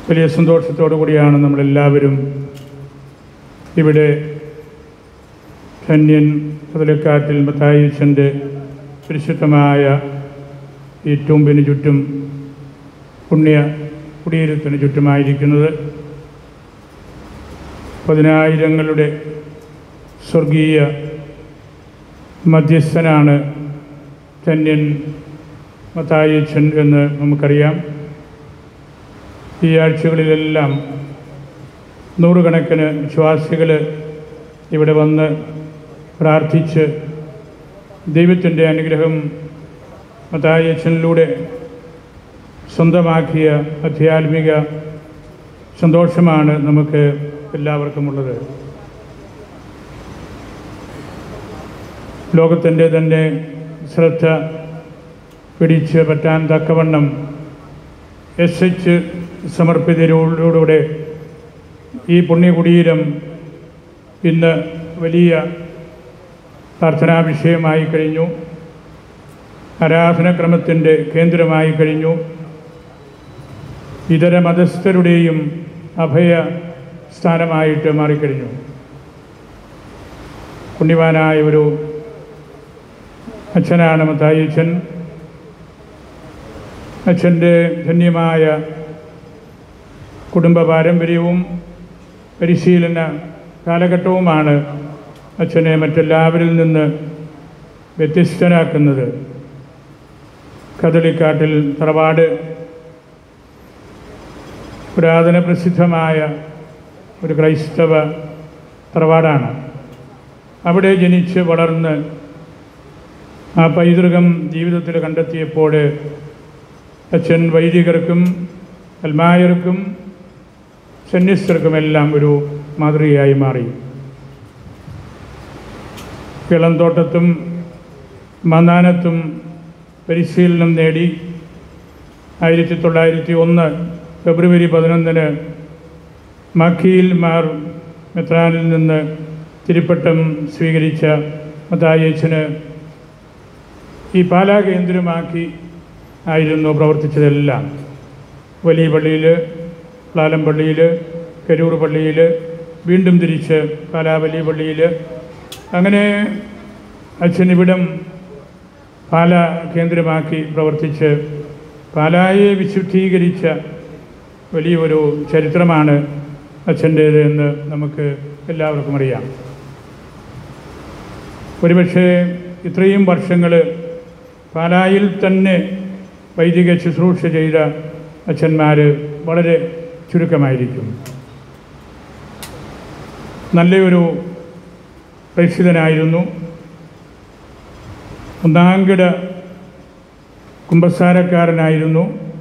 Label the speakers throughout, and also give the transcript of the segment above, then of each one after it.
Speaker 1: വലിയ സന്തോഷത്തോടു കൂടിയാണ് നമ്മളെല്ലാവരും ഇവിടെ ധന്യൻ കതിലക്കാട്ടിൽ മത്തായിച്ചൻ്റെ പരിശുദ്ധമായ ഈ ടൂമ്പിന് ചുറ്റും പുണ്യ കുടിയേരത്തിന് ചുറ്റുമായിരിക്കുന്നത് പതിനായിരങ്ങളുടെ സ്വർഗീയ മധ്യസ്ഥനാണ് ധന്യൻ മത്തായച്ചൻ എന്ന് നമുക്കറിയാം ഈ ആഴ്ചകളിലെല്ലാം നൂറുകണക്കിന് വിശ്വാസികൾ ഇവിടെ വന്ന് പ്രാർത്ഥിച്ച് ദൈവത്തിൻ്റെ അനുഗ്രഹം മത്തായച്ചനിലൂടെ സ്വന്തമാക്കിയ ആധ്യാത്മിക സന്തോഷമാണ് നമുക്ക് എല്ലാവർക്കുമുള്ളത് ലോകത്തിൻ്റെ തന്നെ ശ്രദ്ധ പിടിച്ച് പറ്റാൻ തക്കവണ്ണം എസ് എച്ച് സമർപ്പിതരിലൂടെ ഈ പുണ്യകുടീരം ഇന്ന് വലിയ പ്രാർത്ഥനാ വിഷയമായി കഴിഞ്ഞു ആരാധനക്രമത്തിൻ്റെ കേന്ദ്രമായി കഴിഞ്ഞു ഇതര മതസ്ഥരുടെയും അഭയ സ്ഥാനമായിട്ട് മാറിക്കഴിഞ്ഞു പുണ്യവാനായ ഒരു അച്ഛനാണ് മത്തായിച്ചൻ അച്ഛൻ്റെ ധന്യമായ കുടുംബ പാരമ്പര്യവും പരിശീലന കാലഘട്ടവുമാണ് അച്ഛനെ മറ്റെല്ലാവരിൽ നിന്ന് വ്യത്യസ്തനാക്കുന്നത് കദളിക്കാട്ടിൽ തറവാട് പുരാതന പ്രസിദ്ധമായ ഒരു ക്രൈസ്തവ തറവാടാണ് അവിടെ ജനിച്ച് വളർന്ന് ആ പൈതൃകം ജീവിതത്തിൽ കണ്ടെത്തിയപ്പോൾ അച്ഛൻ വൈദികർക്കും അൽമായർക്കും സന്യസ്തർക്കുമെല്ലാം ഒരു മാതൃകയായി മാറി കിളന്തോട്ടത്തും മന്ദാനത്തും പരിശീലനം നേടി ആയിരത്തി തൊള്ളായിരത്തി ഒന്ന് ഫെബ്രുവരി പതിനൊന്നിന് മക്കിയിൽ മാർ മെത്രാനിൽ നിന്ന് തിരുപ്പട്ടം സ്വീകരിച്ച മത്തായച്ചന് ഈ പാലാ കേന്ദ്രമാക്കി ആയിരുന്നു പ്രവർത്തിച്ചതെല്ലാം വലിയ പള്ളിയിൽ പ്ലാലം പള്ളിയിൽ കരൂർ പള്ളിയിൽ വീണ്ടും തിരിച്ച് പാലാ വലിയ പള്ളിയിൽ അങ്ങനെ അച്ഛൻ ഇവിടം പാല കേന്ദ്രമാക്കി പ്രവർത്തിച്ച് പാലായെ വിശുദ്ധീകരിച്ച വലിയൊരു ചരിത്രമാണ് അച്ഛൻ്റേത് എന്ന് നമുക്ക് എല്ലാവർക്കും അറിയാം ഒരുപക്ഷെ ഇത്രയും വർഷങ്ങൾ പാലായിൽ തന്നെ വൈദിക ശുശ്രൂഷ ചെയ്ത അച്ഛന്മാർ വളരെ ചുരുക്കമായിരിക്കും നല്ലൊരു പ്രേക്ഷിതനായിരുന്നു ഒന്നാംകിട കുമ്പസാരക്കാരനായിരുന്നു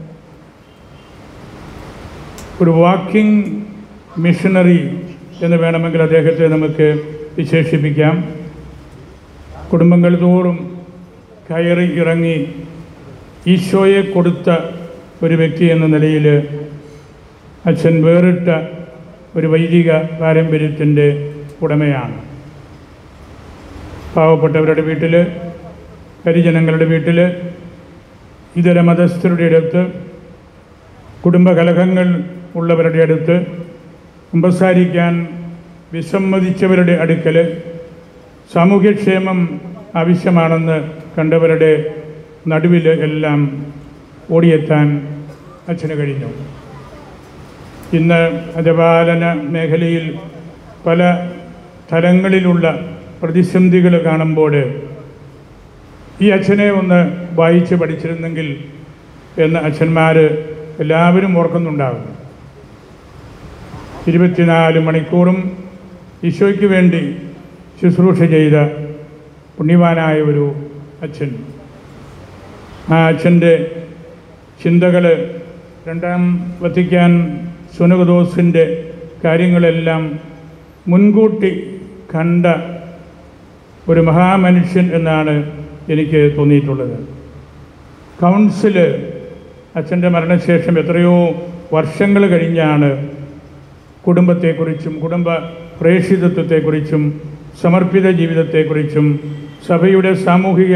Speaker 1: ഒരു വാക്കിംഗ് മിഷണറി എന്ന് വേണമെങ്കിൽ അദ്ദേഹത്തെ നമുക്ക് വിശേഷിപ്പിക്കാം കുടുംബങ്ങൾ തോറും കയറി ഇറങ്ങി ഈശോയെ കൊടുത്ത ഒരു വ്യക്തി എന്ന നിലയിൽ അച്ഛൻ വേറിട്ട ഒരു വൈദിക പാരമ്പര്യത്തിൻ്റെ ഉടമയാണ് പാവപ്പെട്ടവരുടെ വീട്ടിൽ ഹരിജനങ്ങളുടെ വീട്ടിൽ ഇതര മതസ്ഥരുടെ അടുത്ത് കുടുംബകലഹങ്ങൾ ഉള്ളവരുടെ അടുത്ത് കുമ്പസാരിക്കാൻ വിസമ്മതിച്ചവരുടെ അടുക്കൽ സാമൂഹ്യക്ഷേമം ആവശ്യമാണെന്ന് കണ്ടവരുടെ നടുവിൽ എല്ലാം ഓടിയെത്താൻ അച്ഛന് കഴിഞ്ഞു ഇന്ന് അജപാലന മേഖലയിൽ പല തലങ്ങളിലുള്ള പ്രതിസന്ധികൾ കാണുമ്പോൾ ഈ അച്ഛനെ ഒന്ന് വായിച്ച് പഠിച്ചിരുന്നെങ്കിൽ എന്ന് അച്ഛന്മാർ എല്ലാവരും ഓർക്കുന്നുണ്ടാകും ഇരുപത്തിനാല് മണിക്കൂറും ഈശോയ്ക്ക് വേണ്ടി ശുശ്രൂഷ ചെയ്ത പുണ്യവാനായ ഒരു അച്ഛൻ ആ അച്ഛൻ്റെ ചിന്തകൾ രണ്ടാം വത്തിക്കാൻ സുനകദോസിൻ്റെ കാര്യങ്ങളെല്ലാം മുൻകൂട്ടി കണ്ട ഒരു മഹാമനുഷ്യൻ എന്നാണ് എനിക്ക് തോന്നിയിട്ടുള്ളത് കൗൺസില് അച്ഛൻ്റെ മരണശേഷം എത്രയോ വർഷങ്ങൾ കഴിഞ്ഞാണ് കുടുംബത്തെക്കുറിച്ചും കുടുംബ പ്രേക്ഷിതത്വത്തെക്കുറിച്ചും സമർപ്പിത ജീവിതത്തെക്കുറിച്ചും സഭയുടെ സാമൂഹിക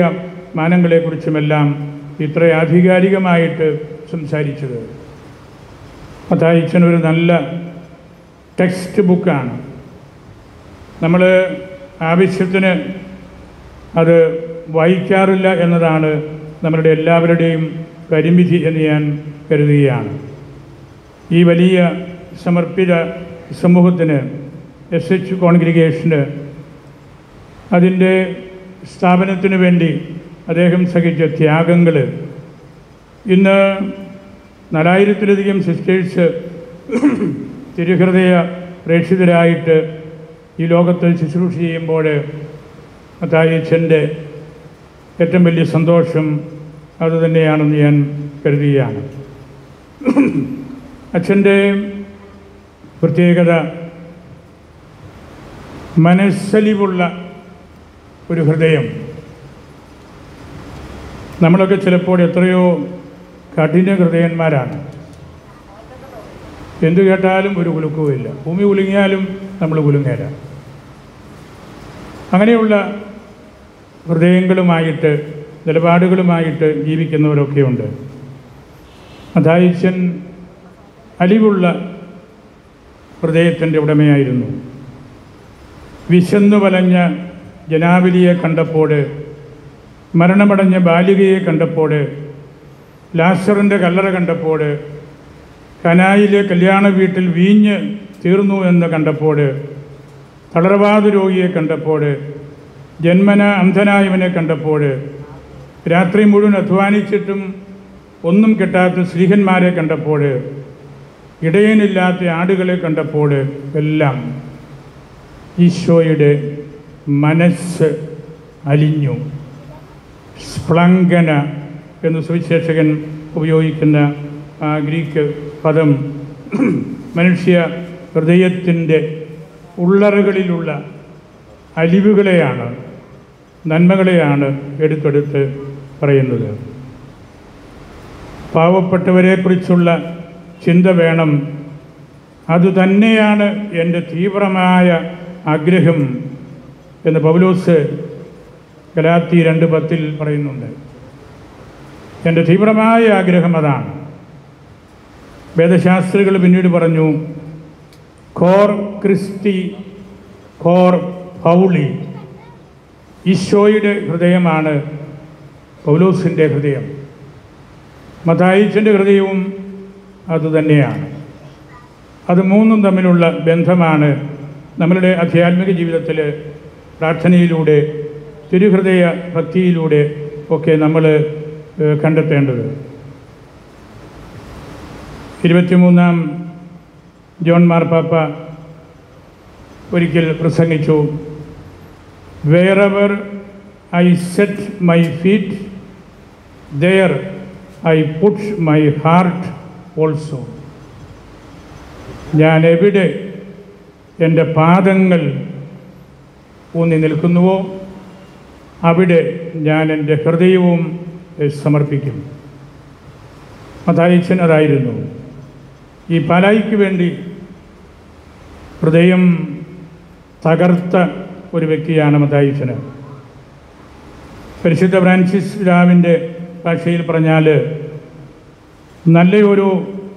Speaker 1: മാനങ്ങളെക്കുറിച്ചുമെല്ലാം ഇത്ര ആധികാരികമായിട്ട് സംസാരിച്ചത് മത്തായിച്ചൻ ഒരു നല്ല ടെക്സ്റ്റ് ബുക്കാണ് നമ്മൾ ആവശ്യത്തിന് അത് വായിക്കാറില്ല എന്നതാണ് നമ്മളുടെ എല്ലാവരുടെയും പരിമിതി എന്ന് ഞാൻ കരുതുകയാണ് ഈ വലിയ സമർപ്പിത സമൂഹത്തിന് എസ് എച്ച് കോൺഗ്രിഗേഷന് അതിൻ്റെ സ്ഥാപനത്തിന് വേണ്ടി അദ്ദേഹം സഹിച്ച ത്യാഗങ്ങൾ ഇന്ന് നാലായിരത്തിലധികം സിസ്റ്റേഴ്സ് തിരുഹൃദയ പ്രേക്ഷിതരായിട്ട് ഈ ലോകത്ത് ശുശ്രൂഷ ചെയ്യുമ്പോൾ മത്തായച്ചൻ്റെ ഏറ്റവും വലിയ സന്തോഷം അതുതന്നെയാണെന്ന് ഞാൻ കരുതുകയാണ് അച്ഛൻ്റെ പ്രത്യേകത മനസ്സലിവുള്ള ഒരു ഹൃദയം നമ്മളൊക്കെ ചിലപ്പോൾ എത്രയോ കഠിന ഹൃദയന്മാരാണ് എന്തു കേട്ടാലും ഒരു കുലുക്കവുമില്ല ഭൂമി കുലുങ്ങിയാലും നമ്മൾ കുലുങ്ങേല അങ്ങനെയുള്ള ഹൃദയങ്ങളുമായിട്ട് നിലപാടുകളുമായിട്ട് ജീവിക്കുന്നവരൊക്കെയുണ്ട് അതായിച്ചൻ അലിവുള്ള ഹൃദയത്തിൻ്റെ ഉടമയായിരുന്നു വിശന്നു വലഞ്ഞ ജനാവലിയെ കണ്ടപ്പോൾ മരണമടഞ്ഞ ബാലികയെ കണ്ടപ്പോൾ ലാസറിൻ്റെ കല്ലറ കണ്ടപ്പോൾ കനായിലെ കല്യാണ വീട്ടിൽ വീഞ്ഞ് തീർന്നു എന്ന് കണ്ടപ്പോൾ തളർവാദ രോഗിയെ കണ്ടപ്പോൾ ജന്മന അന്ധനായവനെ കണ്ടപ്പോൾ രാത്രി മുഴുവൻ അധ്വാനിച്ചിട്ടും ഒന്നും കിട്ടാത്ത സ്ത്രീഹന്മാരെ കണ്ടപ്പോൾ ഇടയനില്ലാത്ത ആടുകളെ കണ്ടപ്പോൾ എല്ലാം ഈശോയുടെ മനസ്സ് അലിഞ്ഞു സ്പ്ലങ്കന എന്ന് സുവിശേഷകൻ ഉപയോഗിക്കുന്ന ആ ഗ്രീക്ക് പദം മനുഷ്യ ഹൃദയത്തിൻ്റെ ഉള്ളറകളിലുള്ള അലിവുകളെയാണ് നന്മകളെയാണ് എടുത്തെടുത്ത് പറയുന്നത് പാവപ്പെട്ടവരെക്കുറിച്ചുള്ള ചിന്ത വേണം അതുതന്നെയാണ് എൻ്റെ തീവ്രമായ ആഗ്രഹം എന്ന് പൗലോസ് ഗലാത്തി രണ്ട് പത്തിൽ പറയുന്നുണ്ട് എൻ്റെ തീവ്രമായ ആഗ്രഹം അതാണ് വേദശാസ്ത്രികൾ പിന്നീട് പറഞ്ഞു കോർ ക്രിസ്തി കോർ പൗളി ഈശോയുടെ ഹൃദയമാണ് പൗലോസിൻ്റെ ഹൃദയം മതായിച്ചൻ്റെ ഹൃദയവും അതുതന്നെയാണ് അത് മൂന്നും തമ്മിലുള്ള ബന്ധമാണ് നമ്മളുടെ ആധ്യാത്മിക ജീവിതത്തിൽ പ്രാർത്ഥനയിലൂടെ തിരുഹൃദയ ഭക്തിയിലൂടെ ഒക്കെ നമ്മൾ ഏഹ്, കണ്ടെത്തേണ്ടത് ഇരുപത്തിമൂന്നാം ജോൺ മാർപ്പാപ്പ ഒരിക്കൽ പ്രസംഗിച്ചു wherever I set my feet there I put my heart also ഞാൻ എവിടെ എൻ്റെ പാദങ്ങൾ ഊന്നി നിൽക്കുന്നുവോ അവിടെ ഞാൻ എൻ്റെ ഹൃദയവും ഏഹ്, സമർപ്പിക്കും മതായിച്ചൻ അതായിരുന്നു ഈ പാലായിക്ക് വേണ്ടി ഹൃദയം തകർത്ത ഒരു വ്യക്തിയാണ് മതായിച്ചന് പരിശുദ്ധ ഫ്രാൻസിസ് പിതാവിൻ്റെ ഭാഷയിൽ പറഞ്ഞാൽ നല്ലൊരു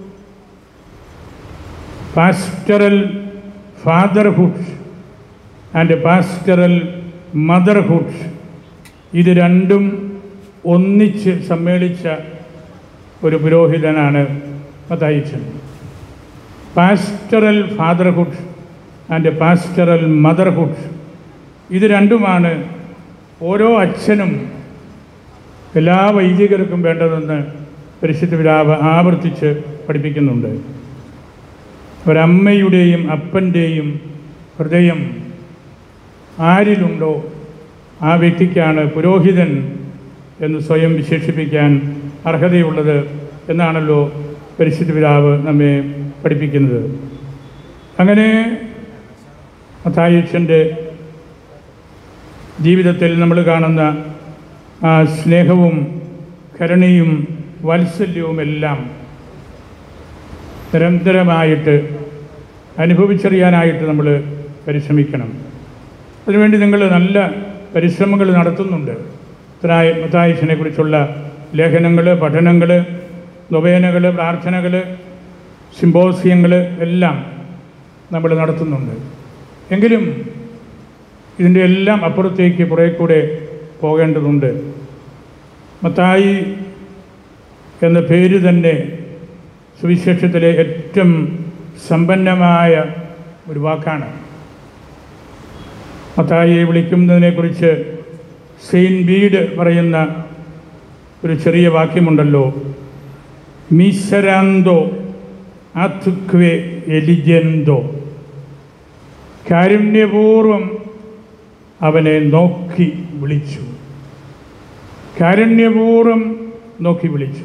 Speaker 1: pastoral fatherhood and pastoral motherhood ഇത് രണ്ടും ഒന്നിച്ച് സമ്മേളിച്ച ഒരു പുരോഹിതനാണ് Mathayichan pastoral fatherhood and pastoral motherhood ഇത് രണ്ടുമാണ് ഓരോ അച്ഛനും എല്ലാ വൈദികർക്കും വേണ്ടതെന്ന് പരിശുദ്ധ പിതാവ് ആവർത്തിച്ച് പഠിപ്പിക്കുന്നുണ്ട് ഒരമ്മയുടെയും അപ്പൻ്റെയും ഹൃദയം ആരിലുണ്ടോ ആ വ്യക്തിക്കാണ് പുരോഹിതൻ എന്ന് സ്വയം വിശേഷിപ്പിക്കാൻ അർഹതയുള്ളത് എന്നാണല്ലോ പരിശുദ്ധ പിതാവ് നമ്മെ പഠിപ്പിക്കുന്നത് അങ്ങനെ മത്തായച്ചൻ്റെ ജീവിതത്തിൽ നമ്മൾ കാണുന്ന ആ സ്നേഹവും കരുണയും വാത്സല്യവുമെല്ലാം നിരന്തരമായിട്ട് അനുഭവിച്ചറിയാനായിട്ട് നമ്മൾ പരിശ്രമിക്കണം അതിനുവേണ്ടി നിങ്ങൾ നല്ല പരിശ്രമങ്ങൾ നടത്തുന്നുണ്ട് മത്തായി മത്തായിച്ചനെ കുറിച്ചുള്ള ലേഖനങ്ങൾ പഠനങ്ങൾ നൊവേനകൾ പ്രാർത്ഥനകൾ സിമ്പോസിയങ്ങൾ എല്ലാം നമ്മൾ നടത്തുന്നുണ്ട് എങ്കിലും ഇതിൻ്റെ എല്ലാം അപ്പുറത്തേക്ക് കുറേ കൂടെ പോകേണ്ടതുണ്ട് മത്തായി എന്ന പേര് തന്നെ സുവിശേഷത്തിലെ ഏറ്റവും സമ്പന്നമായ ഒരു വാക്കാണ് മത്തായിയെ വിളിക്കുന്നതിനെക്കുറിച്ച് സെയിൻ ബീഡ് പറയുന്ന ഒരു ചെറിയ വാക്യമുണ്ടല്ലോ മിസരാന്തോ അതുക്വെ എലിജെന്തോ കാരുണ്യപൂർവം അവനെ നോക്കി വിളിച്ചു കാരുണ്യപൂർവം നോക്കി വിളിച്ചു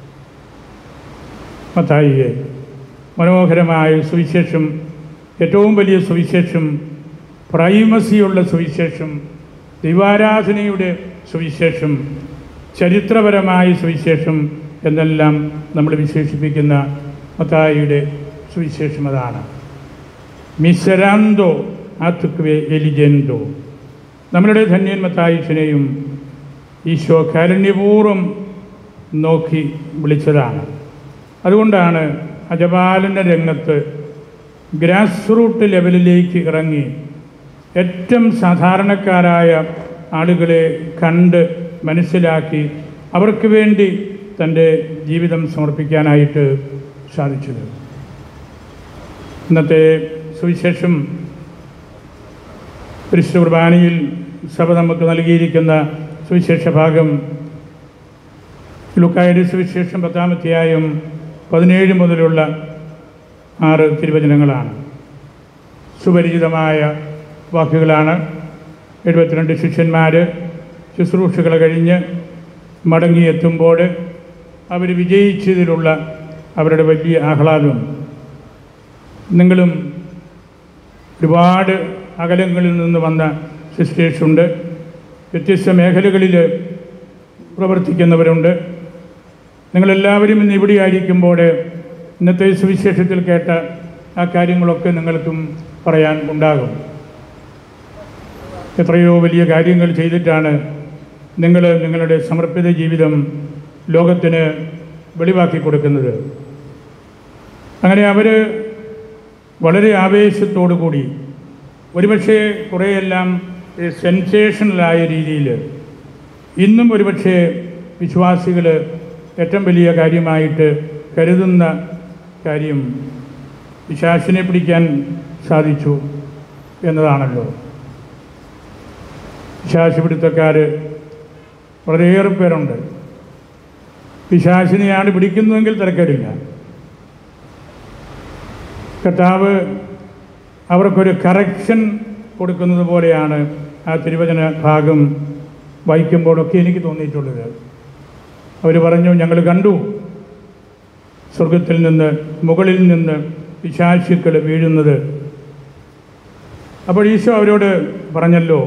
Speaker 1: മത്തായിയെ മനോഹരമായ സുവിശേഷം ഏറ്റവും വലിയ സുവിശേഷം പ്രൈമസിയുള്ള സുവിശേഷം ദൈവാരാധനയുടെ സുവിശേഷം ചരിത്രപരമായ സുവിശേഷം എന്നെല്ലാം നമ്മൾ വിശേഷിപ്പിക്കുന്ന മത്തായിയുടെ സുവിശേഷം അതാണ് മിസരാന്തോ ആത്തുക്വെ എലിജെന്തോ നമ്മളുടെ ധന്യൻ മത്തായിച്ചനെയും ഈശോ കാരുണ്യപൂർവ്വം നോക്കി വിളിച്ചതാണ് അതുകൊണ്ടാണ് അജപാലന രംഗത്ത് ഗ്രാസ് റൂട്ട് ലെവലിലേക്ക് ഇറങ്ങി ഏറ്റവും സാധാരണക്കാരായ ആളുകളെ കണ്ട് മനസ്സിലാക്കി അവർക്ക് വേണ്ടി തൻ്റെ ജീവിതം സമർപ്പിക്കാനായിട്ട് സാധിച്ചത് ഇന്നത്തെ സുവിശേഷം പരിശുദ്ധ കുർബാനയിൽ സഭ നമുക്ക് നൽകിയിരിക്കുന്ന സുവിശേഷ ഭാഗം ലുക്കായുടെ സുവിശേഷം പത്താമധ്യായം പതിനേഴ് മുതലുള്ള ആറ് തിരുവചനങ്ങളാണ് സുപരിചിതമായ വാക്കുകളാണ് എഴുപത്തിരണ്ട് ശിഷ്യന്മാർ ശുശ്രൂഷകൾ കഴിഞ്ഞ് മടങ്ങിയെത്തുമ്പോൾ അവർ വിജയിച്ചതിലുള്ള അവരുടെ വലിയ ആഹ്ലാദം നിങ്ങളും ഒരുപാട് അകലങ്ങളിൽ നിന്ന് വന്ന സിസ്റ്റേഴ്സുണ്ട് വ്യത്യസ്ത മേഖലകളിൽ പ്രവർത്തിക്കുന്നവരുണ്ട് നിങ്ങളെല്ലാവരും ഇന്ന് ഇവിടെ ആയിരിക്കുമ്പോൾ ഇന്നത്തെ സുവിശേഷത്തിൽ കേട്ട ആ കാര്യങ്ങളൊക്കെ നിങ്ങൾക്കും പറയാൻ ഉണ്ടാകും എത്രയോ വലിയ കാര്യങ്ങൾ ചെയ്തിട്ടാണ് നിങ്ങൾ നിങ്ങളുടെ സമർപ്പിത ജീവിതം ലോകത്തിന് വെളിവാക്കി കൊടുക്കുന്നത് അങ്ങനെ അവർ വളരെ ആവേശത്തോടു കൂടി ഒരുപക്ഷെ കുറേയെല്ലാം സെൻസേഷണലായ രീതിയിൽ ഇന്നും ഒരുപക്ഷെ വിശ്വാസികൾ ഏറ്റവും വലിയ കാര്യമായിട്ട് കരുതുന്ന കാര്യം പിശാശിനെ പിടിക്കാൻ സാധിച്ചു എന്നതാണല്ലോ പിശാശ് പിടുത്തക്കാർ വളരെയേറെ പേരുണ്ട് പിശാശിനെയാണ് പിടിക്കുന്നതെങ്കിൽ തിരക്കേടില്ല കർത്താവ് അവർക്കൊരു കറക്ഷൻ കൊടുക്കുന്നത് പോലെയാണ് ആ തിരുവചന ഭാഗം വായിക്കുമ്പോഴൊക്കെ എനിക്ക് തോന്നിയിട്ടുള്ളത് അവർ പറഞ്ഞു ഞങ്ങൾ കണ്ടു സ്വർഗത്തിൽ നിന്ന് മുകളിൽ നിന്ന് പിശാശുക്കൾ വീഴുന്നത് അപ്പോൾ ഈശോ അവരോട് പറഞ്ഞല്ലോ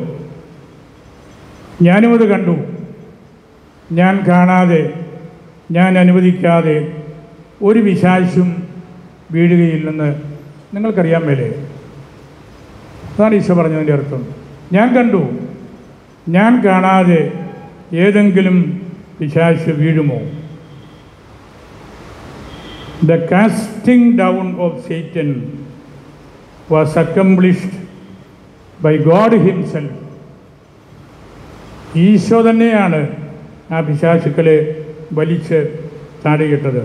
Speaker 1: ഞാനും അത് കണ്ടു ഞാൻ കാണാതെ ഞാൻ അനുവദിക്കാതെ ഒരു പിശാശും വീഴുകയില്ലെന്ന് നിങ്ങൾക്കറിയാൻ മേലേ അതാണ് ഈശോ പറഞ്ഞതിൻ്റെ അർത്ഥം ഞാൻ കണ്ടു ഞാൻ കാണാതെ ഏതെങ്കിലും പിശാശ് വീഴുമോ the casting down of Satan was accomplished by God himself Eesho തന്നെയാണ് ആ പിശാചുക്കളെ വലിച്ച് താടിയിട്ടത്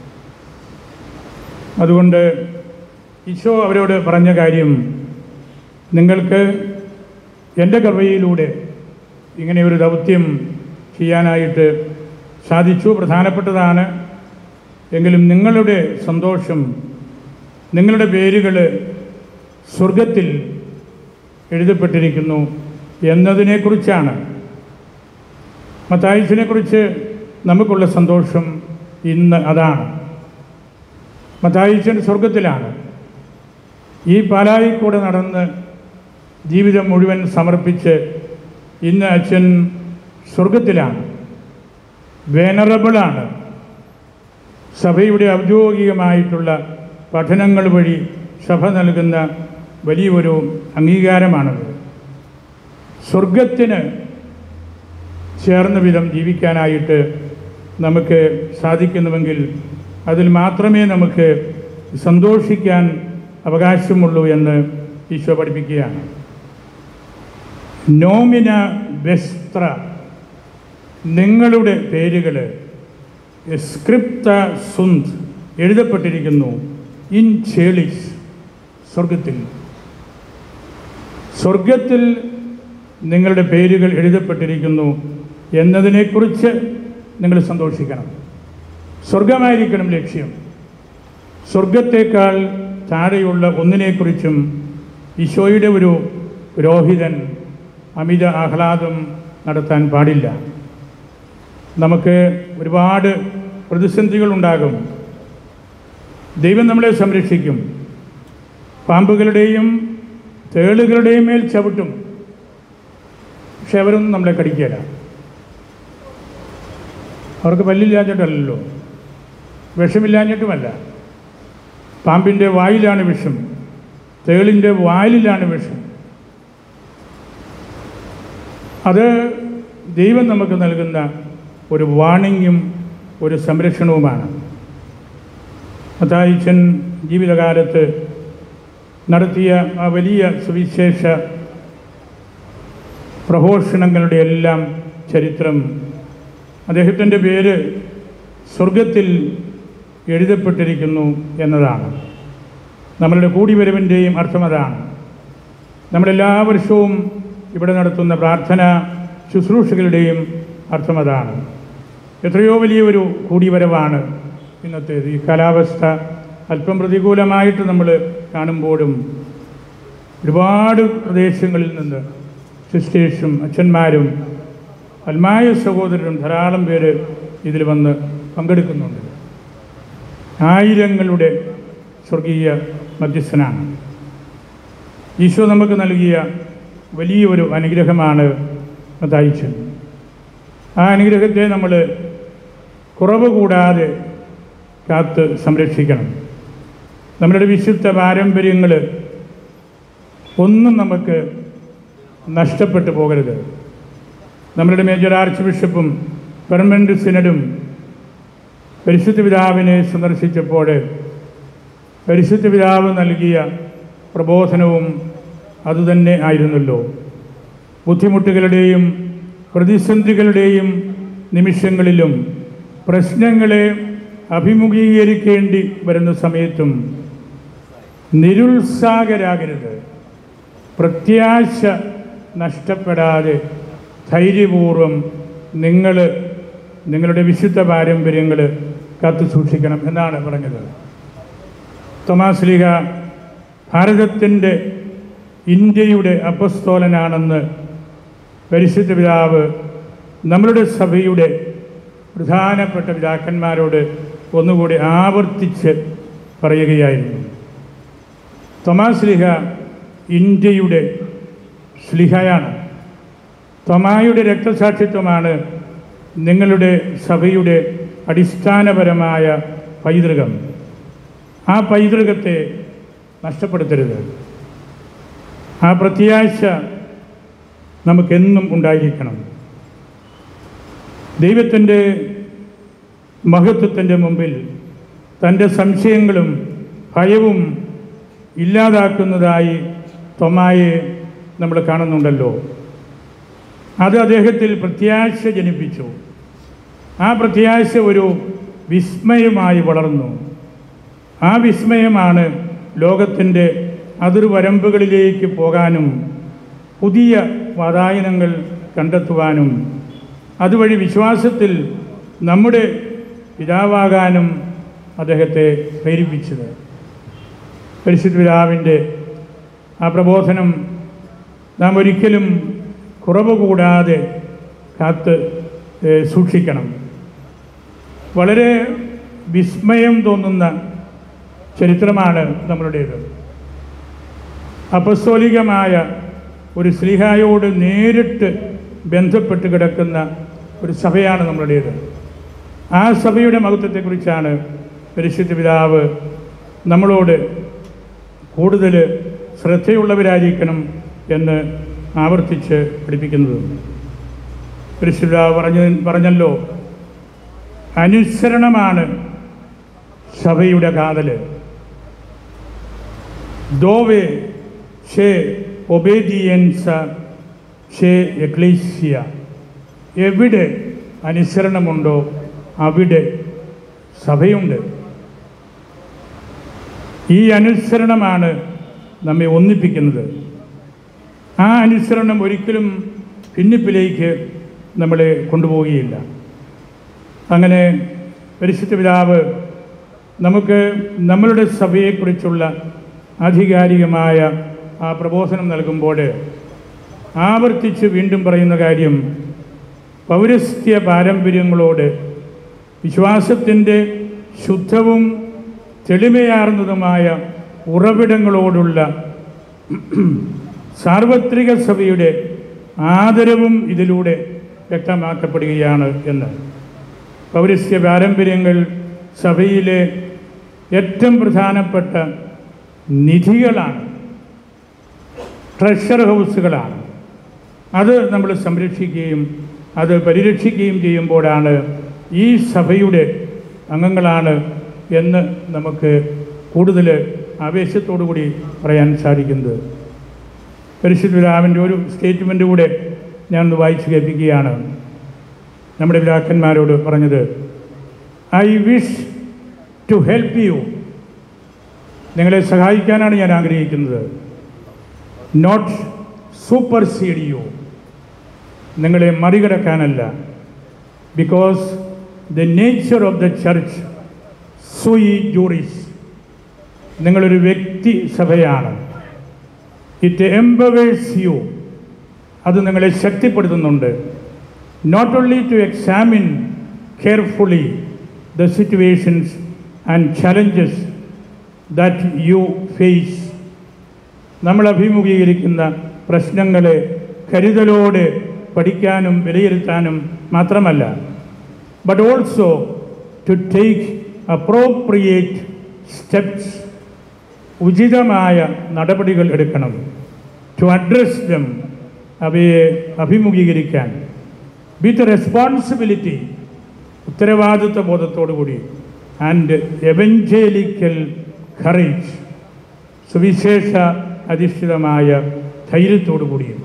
Speaker 1: അതുകൊണ്ട് ഈശോ അവരോട് പറഞ്ഞ കാര്യം നിങ്ങൾക്ക് എൻ്റെ കൃപയിലൂടെ ഇങ്ങനെ ഒരു ദൗത്യം ചെയ്യാനായിട്ട് സാധിച്ചു പ്രധാനപ്പെട്ടതാണ് എങ്കിലും നിങ്ങളുടെ സന്തോഷം നിങ്ങളുടെ പേരുകൾ സ്വർഗത്തിൽ എഴുതപ്പെട്ടിരിക്കുന്നു എന്നതിനെക്കുറിച്ചാണ് മത്തായിച്ചിനെക്കുറിച്ച് നമുക്കുള്ള സന്തോഷം ഇന്ന് അതാണ് മത്തായിച്ചൻ സ്വർഗത്തിലാണ് ഈ പാലായി കൂടെ നടന്ന് ജീവിതം മുഴുവൻ സമർപ്പിച്ച് ഇന്ന് അച്ഛൻ സ്വർഗത്തിലാണ് വേനറബിളാണ് സഭയുടെ ഔദ്യോഗികമായിട്ടുള്ള പഠനങ്ങൾ വഴി സഭ നൽകുന്ന വലിയൊരു അംഗീകാരമാണത് സ്വർഗത്തിന് ചേർന്ന വിധം ജീവിക്കാനായിട്ട് നമുക്ക് സാധിക്കുന്നുവെങ്കിൽ അതിൽ മാത്രമേ നമുക്ക് സന്തോഷിക്കാൻ അവകാശമുള്ളൂ എന്ന് ഈശോ പഠിപ്പിക്കുകയാണ് നോമിന വെസ്ത്ര നിങ്ങളുടെ പേരുകൾ സ്ക്രിപ്ത സുന്ത് എഴുതപ്പെട്ടിരിക്കുന്നു ഇൻ ചേളിസ് സ്വർഗത്തിൽ സ്വർഗത്തിൽ നിങ്ങളുടെ പേരുകൾ എഴുതപ്പെട്ടിരിക്കുന്നു എന്നതിനെക്കുറിച്ച് നിങ്ങൾ സന്തോഷിക്കണം സ്വർഗമായിരിക്കണം ലക്ഷ്യം സ്വർഗത്തേക്കാൾ താഴെയുള്ള ഒന്നിനെക്കുറിച്ചും ഈശോയുടെ ഒരു പുരോഹിതൻ അമിത ആഹ്ലാദം നടത്താൻ പാടില്ല നമുക്ക് ഒരുപാട് പ്രതിസന്ധികളുണ്ടാകും ദൈവം നമ്മളെ സംരക്ഷിക്കും പാമ്പുകളുടെയും തേളുകളുടെയും മേൽ ചവിട്ടും പക്ഷെ അവരൊന്നും നമ്മളെ കടിക്കില്ല അവർക്ക് പല്ലില്ലാഞ്ഞിട്ടല്ലല്ലോ വിഷമില്ലാഞ്ഞിട്ടുമല്ല പാമ്പിൻ്റെ വായിലാണ് വിഷം തേളിൻ്റെ വായിലാണ് വിഷം അത് ദൈവം നമുക്ക് നൽകുന്ന ഒരു വാണിങ്ങും ഒരു സംരക്ഷണവുമാണ് മത്തായിച്ചൻ ജീവിതകാലത്ത് നടത്തിയ ആ വലിയ സുവിശേഷ പ്രഘോഷണങ്ങളുടെ എല്ലാം ചരിത്രം അദ്ദേഹത്തിൻ്റെ പേര് സ്വർഗത്തിൽ എഴുതപ്പെട്ടിരിക്കുന്നു എന്നതാണ് നമ്മളുടെ കൂടിവരവിൻ്റെയും അർത്ഥം അതാണ് നമ്മളെല്ലാ വർഷവും ഇവിടെ നടത്തുന്ന പ്രാർത്ഥന ശുശ്രൂഷകളുടെയും അർത്ഥം അതാണ് എത്രയോ വലിയൊരു കൂടിവരവാണ് ഇന്നത്തേത് ഈ കാലാവസ്ഥ അല്പം പ്രതികൂലമായിട്ട് നമ്മൾ കാണുമ്പോഴും ഒരുപാട് പ്രദേശങ്ങളിൽ നിന്ന് സിസ്റ്റേഴ്സും അച്ഛന്മാരും അൽമായ സഹോദരരും ധാരാളം പേര് ഇതിൽ വന്ന് പങ്കെടുക്കുന്നുണ്ട് ആയിരങ്ങളുടെ സ്വർഗീയ മധ്യസ്ഥനാണ് ഈശോ നമുക്ക് നൽകിയ വലിയൊരു അനുഗ്രഹമാണ് മതായിച്ചൻ ആ അനുഗ്രഹത്തെ നമ്മൾ കുറവ് കൂടാതെ കാത്ത് സംരക്ഷിക്കണം നമ്മളുടെ വിശുദ്ധ പാരമ്പര്യങ്ങൾ ഒന്നും നമുക്ക് നഷ്ടപ്പെട്ടു പോകരുത് നമ്മളുടെ മേജർ ആർച്ച് ബിഷപ്പും പെർമനൻ്റ് സിനഡും പരിശുദ്ധ പിതാവിനെ സന്ദർശിച്ചപ്പോൾ പരിശുദ്ധ പിതാവ് നൽകിയ പ്രബോധനവും അതുതന്നെ ആയിരുന്നല്ലോ ബുദ്ധിമുട്ടുകളുടെയും പ്രതിസന്ധികളുടെയും നിമിഷങ്ങളിലും പ്രശ്നങ്ങളെ അഭിമുഖീകരിക്കേണ്ടി വരുന്ന സമയത്തും നിരുത്സാഹരാകരുത് പ്രത്യാശ നഷ്ടപ്പെടാതെ ധൈര്യപൂർവം നിങ്ങൾ നിങ്ങളുടെ വിശുദ്ധ പാരമ്പര്യങ്ങൾ കാത്തു സൂക്ഷിക്കണം എന്നാണ് പറഞ്ഞത് തോമാസ് ലീഗ ഭാരതത്തിൻ്റെ ഇന്ത്യയുടെ അപസ്തോലനാണെന്ന് പരിശുദ്ധ പിതാവ് നമ്മളുടെ സഭയുടെ പ്രധാനപ്പെട്ട പിതാക്കന്മാരോട് ഒന്നുകൂടി ആവർത്തിച്ച് പറയുകയായിരുന്നു തോമാസ് ലിഹ ഇന്ത്യയുടെ സ്ലിഹയാണ് തൊമായുടെ രക്തസാക്ഷിത്വമാണ് നിങ്ങളുടെ സഭയുടെ അടിസ്ഥാനപരമായ പൈതൃകം ആ പൈതൃകത്തെ നഷ്ടപ്പെടുത്തരുത് ആ പ്രത്യാശ നമുക്കെന്നും ഉണ്ടായിരിക്കണം ദൈവത്തിൻ്റെ മഹത്വത്തിൻ്റെ മുമ്പിൽ തൻ്റെ സംശയങ്ങളും ഭയവും ഇല്ലാതാക്കുന്നതായി തൊമായെ നമ്മൾ കാണുന്നുണ്ടല്ലോ അത് അദ്ദേഹത്തിൽ പ്രത്യാശ ജനിപ്പിച്ചു ആ പ്രത്യാശ ഒരു വിസ്മയമായി വളർന്നു ആ വിസ്മയമാണ് ലോകത്തിൻ്റെ അതിർവരമ്പുകളിലേക്ക് പോകാനും പുതിയ വാതായനങ്ങൾ കണ്ടെത്തുവാനും അതുവഴി വിശ്വാസത്തിൽ നമ്മുടെ പിതാവാകാനും അദ്ദേഹത്തെ പ്രേരിപ്പിച്ചത് പരിശുദ്ധ പിതാവിൻ്റെ ആ പ്രബോധനം നാം ഒരിക്കലും കുറവ് കൂടാതെ കാത്ത് ഏ, സൂക്ഷിക്കണം വളരെ വിസ്മയം തോന്നുന്ന ചരിത്രമാണ് നമ്മളുടേത് അപസ്തോലികമായ ഒരു സ്ലിഹായോട് നേരിട്ട് ബന്ധപ്പെട്ട് കിടക്കുന്ന ഒരു സഭയാണ് നമ്മളുടേത് ആ സഭയുടെ മഹത്വത്തെക്കുറിച്ചാണ് പരിശുദ്ധ പിതാവ് നമ്മളോട് കൂടുതൽ ശ്രദ്ധയുള്ളവരായിരിക്കണം എന്ന് ആവർത്തിച്ച് പഠിപ്പിക്കുന്നത് പരിശുദ്ധ പിതാവ് പറഞ്ഞ പറഞ്ഞല്ലോ അനുസരണമാണ് സഭയുടെ കാതൽ dove c'è obbedienza c'è ecclesia എവിടെ അനുസരണമുണ്ടോ അവിടെ സഭയുണ്ട് ഈ അനുസരണമാണ് നമ്മെ ഒന്നിപ്പിക്കുന്നത് ആ അനുസരണം ഒരിക്കലും ഭിന്നിപ്പിലേക്ക് നമ്മളെ കൊണ്ടുപോവുകയില്ല അങ്ങനെ പരിശുദ്ധ പിതാവ് നമുക്ക് നമ്മളുടെ സഭയെക്കുറിച്ചുള്ള ആധികാരികമായ ആ പ്രബോധനം നൽകുമ്പോൾ ആവർത്തിച്ച് വീണ്ടും പറയുന്ന കാര്യം പൗരസ്ത്യ പാരമ്പര്യങ്ങളോട് വിശ്വാസത്തിൻ്റെ ശുദ്ധവും തെളിമയാർന്നതുമായ ഉറവിടങ്ങളോടുള്ള സാർവത്രിക സഭയുടെ ആദരവും ഇതിലൂടെ വ്യക്തമാക്കപ്പെടുകയാണ് എന്ന് പൗരസ്ത്യ പാരമ്പര്യങ്ങൾ സഭയിലെ ഏറ്റവും പ്രധാനപ്പെട്ട നിധികളാണ് ട്രഷർ ഹൗസുകളാണ് അത് നമ്മൾ സംരക്ഷിക്കുകയും അത് പരിരക്ഷിക്കുകയും ചെയ്യുമ്പോഴാണ് ഈ സഭയുടെ അംഗങ്ങളാണ് എന്ന് നമുക്ക് കൂടുതൽ ആവേശത്തോടു കൂടി പറയാൻ സാധിക്കുന്നത് പരിശുദ്ധ പിതാവിൻ്റെ ഒരു സ്റ്റേറ്റ്മെൻ്റ് കൂടെ ഞാനൊന്ന് വായിച്ചു കേൾപ്പിക്കുകയാണ് നമ്മുടെ പിതാക്കന്മാരോട് പറഞ്ഞത് I wish to help you നിങ്ങളെ സഹായിക്കാനാണ് ഞാൻ ആഗ്രഹിക്കുന്നത് നോട്ട് സൂപ്പർസീഡ് യു നിങ്ങളെ മറികടക്കാനല്ല because the nature of the church sui juris നിങ്ങളൊരു വ്യക്തി സഭയാണ് ഇറ്റ് എംപവേഴ്സ് യു അത് നിങ്ങളെ ശക്തിപ്പെടുത്തുന്നുണ്ട് not only to examine carefully the situations and challenges that you face നമ്മൾ അഭിമുഖീകരിക്കുന്ന പ്രശ്നങ്ങളെ കരുതലോടെ പഠിക്കാനും വിലയിരുത്താനും മാത്രമല്ല but also to take appropriate steps ഉചിതമായ നടപടികൾ എടുക്കണം ടു അഡ്രസ് ദം അവയെ അഭിമുഖീകരിക്കാൻ വിത്ത് റെസ്പോൺസിബിലിറ്റി ഉത്തരവാദിത്വ ബോധത്തോടുകൂടി ആൻഡ് എവഞ്ചേലിക്കൽ ഖറേജ് സുവിശേഷ അധിഷ്ഠിതമായ ധൈര്യത്തോടു കൂടിയും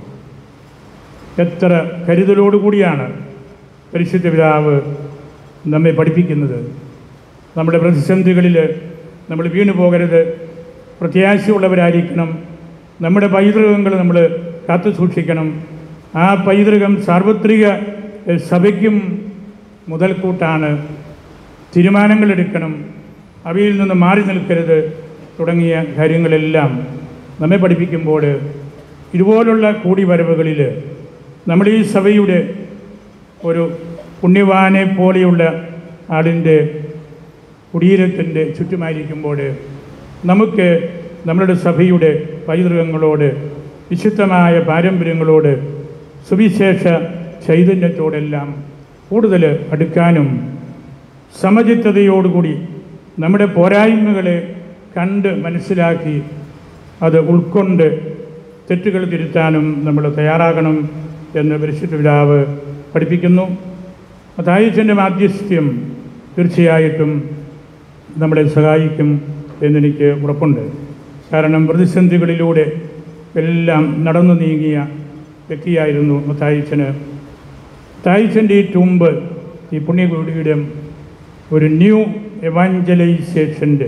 Speaker 1: എത്ര കരുതലോടുകൂടിയാണ് പരിശുദ്ധ പിതാവ് നമ്മെ പഠിപ്പിക്കുന്നത് നമ്മുടെ പ്രതിസന്ധികളിൽ നമ്മൾ വീണു പോകരുത് പ്രത്യാശയുള്ളവരായിരിക്കണം നമ്മുടെ പൈതൃകങ്ങൾ നമ്മൾ കാത്തു സൂക്ഷിക്കണം ആ പൈതൃകം സാർവത്രിക എഹ്, സഭയ്ക്കും മുതൽക്കൂട്ടാണ് തീരുമാനങ്ങളെടുക്കണം അവയിൽ നിന്ന് മാറി നിൽക്കരുത് തുടങ്ങിയ കാര്യങ്ങളെല്ലാം നമ്മെ പഠിപ്പിക്കുമ്പോൾ ഇതുപോലുള്ള കൂടിവരവുകളിൽ നമ്മൾ ഈ സഭയുടെ ഒരു പുണ്യവാനെ പോലെയുള്ള ആളിൻ്റെ കുടീരത്തിൻ്റെ ചുറ്റുമായിരിക്കുമ്പോൾ നമുക്ക് നമ്മളുടെ സഭയുടെ പൈതൃകങ്ങളോട് വിശുദ്ധമായ പാരമ്പര്യങ്ങളോട് സുവിശേഷ ചൈതന്യത്തോടെല്ലാം കൂടുതൽ അടുക്കാനും സമചിത്തതയോടുകൂടി നമ്മുടെ പോരായ്മകളെ കണ്ട് മനസ്സിലാക്കി അത് ഉൾക്കൊണ്ട് തെറ്റുകൾ തിരുത്താനും നമ്മൾ തയ്യാറാകണം എന്ന് പരിശുദ്ധ പിതാവ് പഠിപ്പിക്കുന്നു അതായച്ചൻ്റെ മാധ്യസ്ഥ്യം തീർച്ചയായിട്ടും നമ്മളെ സഹായിക്കും എന്നെനിക്ക് ഉറപ്പുണ്ട് കാരണം പ്രതിസന്ധികളിലൂടെ എല്ലാം നടന്നു നീങ്ങിയ വ്യക്തിയായിരുന്നു മത്തായിച്ചന് തായിച്ചൻ്റെ ഈ തുമ്പ് ഈ പുണ്യകുടിയുടെ ഒരു ന്യൂ എവാഞ്ചലൈസേഷൻ്റെ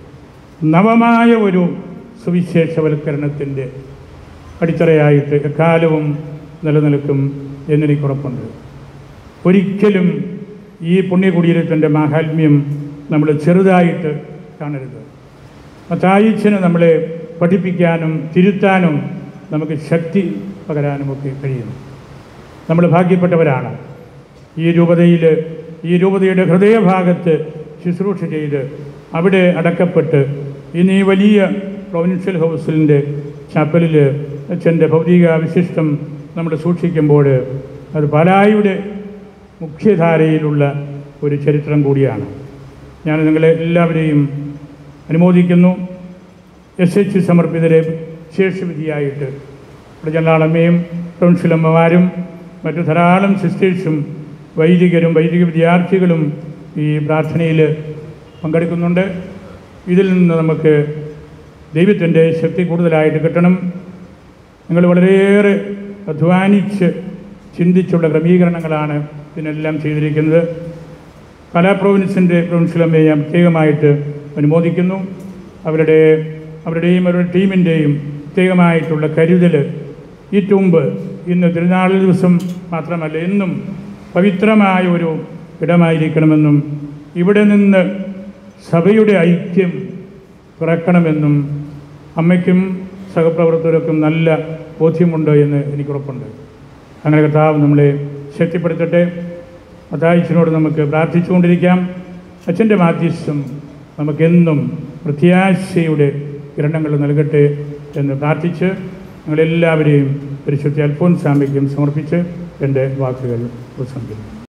Speaker 1: നവമായ ഒരു സുവിശേഷവൽക്കരണത്തിൻ്റെ അടിത്തറയായിട്ട് എക്കാലവും നിലനിൽക്കും എന്നെനിക്കുറപ്പുണ്ട് ഒരിക്കലും ഈ പുണ്യകുടീരത്തിൻ്റെ മാഹാത്മ്യം നമ്മൾ ചെറുതായിട്ട് കാണരുത് മത്തായിച്ചന് നമ്മളെ പഠിപ്പിക്കാനും തിരുത്താനും നമുക്ക് ശക്തി പകരാനുമൊക്കെ കഴിയും നമ്മൾ ഭാഗ്യപ്പെട്ടവരാണ് ഈ രൂപതയിൽ ഈ രൂപതയുടെ ഹൃദയഭാഗത്ത് ശുശ്രൂഷ ചെയ്ത് അവിടെ അടക്കപ്പെട്ട് ഇന്ന് ഈ വലിയ പ്രൊവിൻഷ്യൽ ഹൗസിൻ്റെ ചാപ്പലിൽ അച്ഛൻ്റെ ഭൗതിക വിശിഷ്ടം നമ്മൾ സൂക്ഷിക്കുമ്പോൾ അത് പാലായുടെ മുഖ്യധാരയിലുള്ള ഒരു ചരിത്രം കൂടിയാണ് ഞാൻ നിങ്ങളെ എല്ലാവരെയും അനുമോദിക്കുന്നു എസ് എച്ച് സമർപ്പിതരെ ശേഷവിധിയായിട്ട് പ്രജലാളമ്മയും പ്രൊവിൻഷ്യലമ്മമാരും മറ്റു ധാരാളം സിസ്റ്റേഴ്സും വൈദികരും വൈദിക വിദ്യാർത്ഥികളും ഈ പ്രാർത്ഥനയിൽ പങ്കെടുക്കുന്നുണ്ട് ഇതിൽ നിന്ന് നമുക്ക് ദൈവത്തിൻ്റെ ശക്തി കൂടുതലായിട്ട് കിട്ടണം നിങ്ങൾ വളരെയേറെ അധ്വാനിച്ച് ചിന്തിച്ചുള്ള ക്രമീകരണങ്ങളാണ് ഇതിനെല്ലാം ചെയ്തിരിക്കുന്നത് കലാ പ്രൊവിൻസിൻ്റെ പ്രൊവിൻഷ്യലമ്മയെ ഞാൻ പ്രത്യേകമായിട്ട് അനുമോദിക്കുന്നു അവരുടെ അവരുടെയും അവരുടെ ടീമിൻ്റെയും പ്രത്യേകമായിട്ടുള്ള കരുതൽ ഈ തുമ്പ് ഇന്ന് തിരുനാൾ ദിവസം മാത്രമല്ല എന്നും പവിത്രമായ ഒരു ഇടമായിരിക്കണമെന്നും ഇവിടെ നിന്ന് സഭയുടെ ഐക്യം പിറക്കണമെന്നും അമ്മയ്ക്കും സഹപ്രവർത്തകർക്കും നല്ല ബോധ്യമുണ്ട് എന്ന് എനിക്കുറപ്പുണ്ട് അങ്ങനെ കർത്താവ് നമ്മളെ ശക്തിപ്പെടുത്തട്ടെ അതാഴ്ചനോട് നമുക്ക് പ്രാർത്ഥിച്ചുകൊണ്ടിരിക്കാം അച്ഛൻ്റെ മാധ്യസ്ഥം നമുക്കെന്നും പ്രത്യാശയുടെ കിരണങ്ങൾ നൽകട്ടെ എന്ന് പ്രാർത്ഥിച്ച് ഞങ്ങളെല്ലാവരെയും പരിശുദ്ധ അൽഫോൻസാമയ്ക്കും സമർപ്പിച്ച് എൻ്റെ വാക്കുകൾ ഉപസംഹരിക്കുന്നു